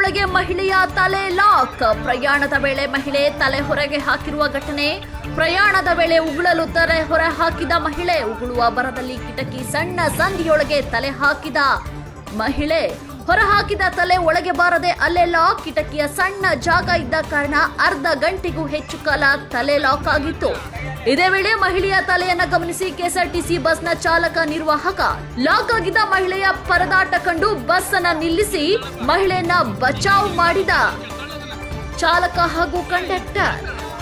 ಸಂದಿಯೊಳಗೆ ಮಹಿಳೆಯ ತಲೆ ಲಾಕ್ ಪ್ರಯಾಣದ ವೇಳೆ ಮಹಿಳೆ ತಲೆ ಹೊರಗೆ ಹಾಕಿರುವ ಘಟನೆ ಪ್ರಯಾಣದ ವೇಳೆ ಉಗುಳಲು ತಲೆ ಹೊರ ಹಾಕಿದ ಮಹಿಳೆ ಉಗುಳುವ ಬರದಲ್ಲಿ ಕಿಟಕಿ ಸಣ್ಣ ಸಂದಿಯೊಳಗೆ ತಲೆ ಹಾಕಿದ ಮಹಿಳೆ ಹೊರ ಹಾಕಿದ ತಲೆ ಒಳಗೆ ಬಾರದೆ ಅಲ್ಲೇ ಲಾಕ್ ಕಿಟಕಿಯ ಸಣ್ಣ ಜಾಗ ಇದ್ದ ಕಾರಣ ಅರ್ಧ ಗಂಟೆಗೂ ಹೆಚ್ಚು ಕಾಲ ತಲೆ ಲಾಕ್ ಆಗಿತ್ತು ಇದೇ ವೇಳೆ ಮಹಿಳೆಯ ತಲೆಯನ್ನ ಗಮನಿಸಿ ಕೆಎಸ್ಆರ್ಟಿಸಿ ಬಸ್ನ ಚಾಲಕ ನಿರ್ವಾಹಕ ಲಾಕ್ ಆಗಿದ್ದ ಮಹಿಳೆಯ ಪರದಾಟ ಕಂಡು ಬಸ್ ಅನ್ನ ನಿಲ್ಲಿಸಿ ಮಹಿಳೆಯನ್ನ ಬಚಾವ್ ಮಾಡಿದ ಚಾಲಕ ಹಾಗೂ ಕಂಡಕ್ಟರ್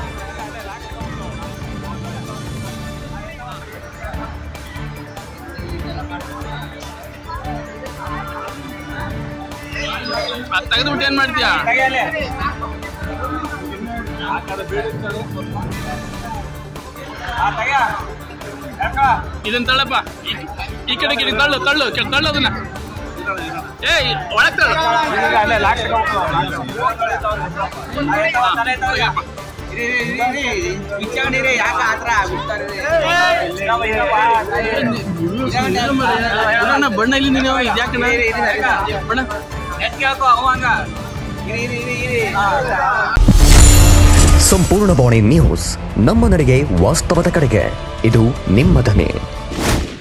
ಅದ್ ತೆಗೆದ್ಬಿಟ್ಟು ಏನ್ ಮಾಡ್ತೀಯಾ ಇದನ್ನ ತಳ್ಳಪ್ಪ ಈ- ಈ ಕಡೆ ಗಿಡ ತಳ್ಳು ತಳ್ಳು ಕೆ- ತಳ್ಳು ಅದನ್ನ ಏ ಒಳಗ್ ತಳ್ಳು ಅಣ್ಣ, ಬಣ್ಣ ಇಲ್ಲಿ ನೀನು ಇದ್ಯಾಕಣ್ಣ ಬಣ್ಣ ಸಂಪೂರ್ಣ ಬಾಣಿ ನ್ಯೂಸ್ ನಮ್ಮ ನಡೆಗೆ ವಾಸ್ತವದ ಕಡೆಗೆ ಇದು ನಿಮ್ಮ ಧ್ವನಿ